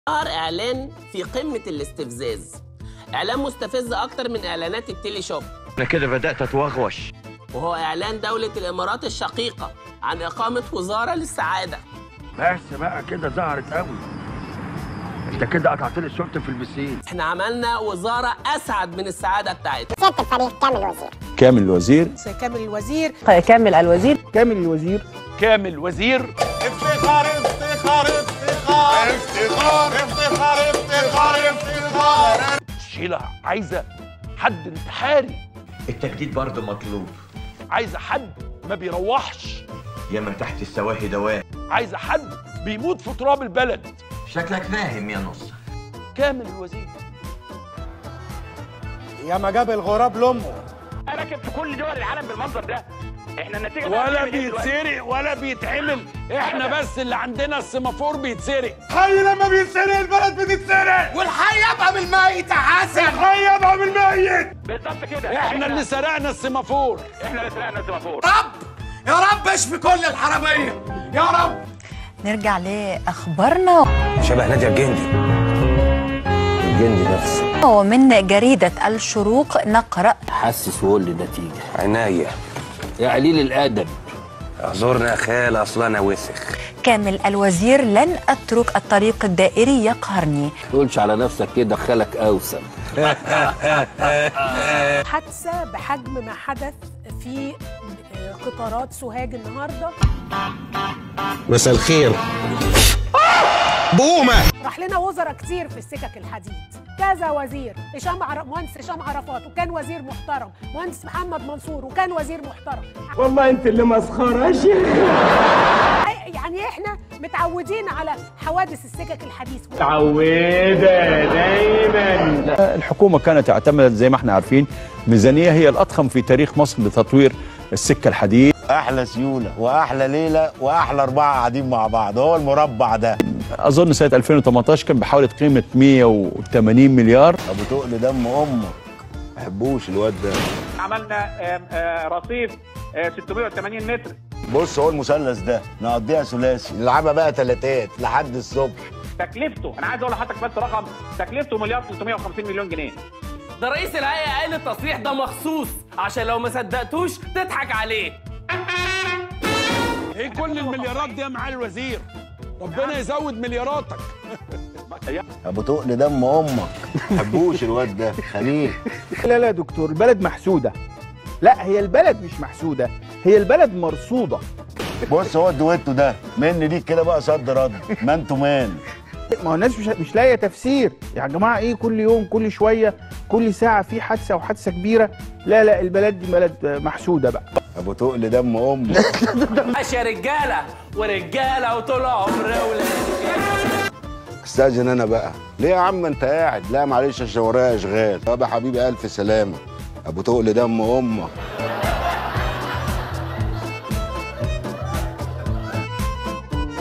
ظهر اعلان في قمه الاستفزاز اعلان مستفز اكتر من اعلانات التيلي شوب انا كده بدات اتوغوش وهو اعلان دوله الامارات الشقيقه عن اقامه وزاره للسعاده بس بقى كده ظهرت قوي انت كده قطعت لي الشورت في البسين احنا عملنا وزاره اسعد من السعاده بتاعتنا سياده الفريق كامل وزير كامل الوزير كامل الوزير كامل الوزير كامل الوزير كامل وزير افتخار افتخار افتخار افتخار افتخار افتخار افتخار الشيلة عايزة حد انتحاري التجديد برضه مطلوب عايزة حد ما بيروحش ياما تحت السواهي دواء عايزة حد بيموت في تراب البلد شكلك فاهم يا نص كامل الوزير يا ما جاب الغراب لامه راكب في كل دول العالم بالمنظر ده احنا النتيجه ولا بيتسرق ولا بيتعمل احنا بس اللي عندنا السيمافور بيتسرق حي لما بيتسرق البلد بتتسرق والحي يبقى بالميت يا حسن الحي يبقى بالميت بالظبط كده احنا اللي سرقنا السيمافور احنا اللي سرقنا السيمافور رب يا رب اشفي كل الحراميه يا رب نرجع لاخبارنا شبه نادية الجندي الجندي نفسه ومن جريده الشروق نقرا حسس وقول لي النتيجة عناية يا قليل الأدب اعذرنا يا خال أصل أنا وسخ كامل الوزير لن اترك الطريق الدائري يقهرني تقولش على نفسك كده خالك أوسم حادثه بحجم ما حدث في قطارات سوهاج النهارده مساء الخير بقومه راح لنا وزراء كتير في السكك الحديد كذا وزير هشام عر... مهندس هشام عرفات وكان وزير محترم مهندس محمد منصور وكان وزير محترم والله انت اللي مسخره يا شيخ يعني احنا متعودين على حوادث السكك الحديد متعوده دايما الحكومة كانت اعتمدت زي ما احنا عارفين ميزانية هي الأضخم في تاريخ مصر لتطوير السكة الحديد احلى سيوله واحلى ليله واحلى اربعه قاعدين مع بعض هو المربع ده أظن سنة 2018 كان بحوالي قيمة 180 مليار ابو تقل دم امك ما بحبوش الواد ده عملنا آم، آه، رصيف آه، 680 متر بص هو المثلث ده نقضيها ثلاثي نلعبها بقى تلاتات لحد الصبح تكلفته انا عايز اقول لحضرتك بس رقم تكلفته مليار 350 مليون جنيه ده رئيس الهيئه قال التصريح ده مخصوص عشان لو ما صدقتوش تضحك عليه ايه كل المليارات دي يا معالي الوزير ربنا يزود ملياراتك ابو تقل دم امك ما بحبوش الواد ده خليل لا لا يا دكتور البلد محسودة لا هي البلد مش محسودة هي البلد مرصودة بص هو الدويتو ده مني ليك كده بقى صد رد ما انتوا مان ما هو الناس مش مش لاقية تفسير يا جماعة ايه كل يوم كل شوية كل ساعة في حادثة وحادثة كبيرة لا لا البلد دي بلد محسودة بقى ابو تقل دم امك ماشي يا رجاله ورجاله وطول عمر ولاد استاذن انا بقى ليه يا عم انت قاعد لا معلش عشان ورايا اشغال طب يا حبيبي الف سلامه ابو تقل دم امك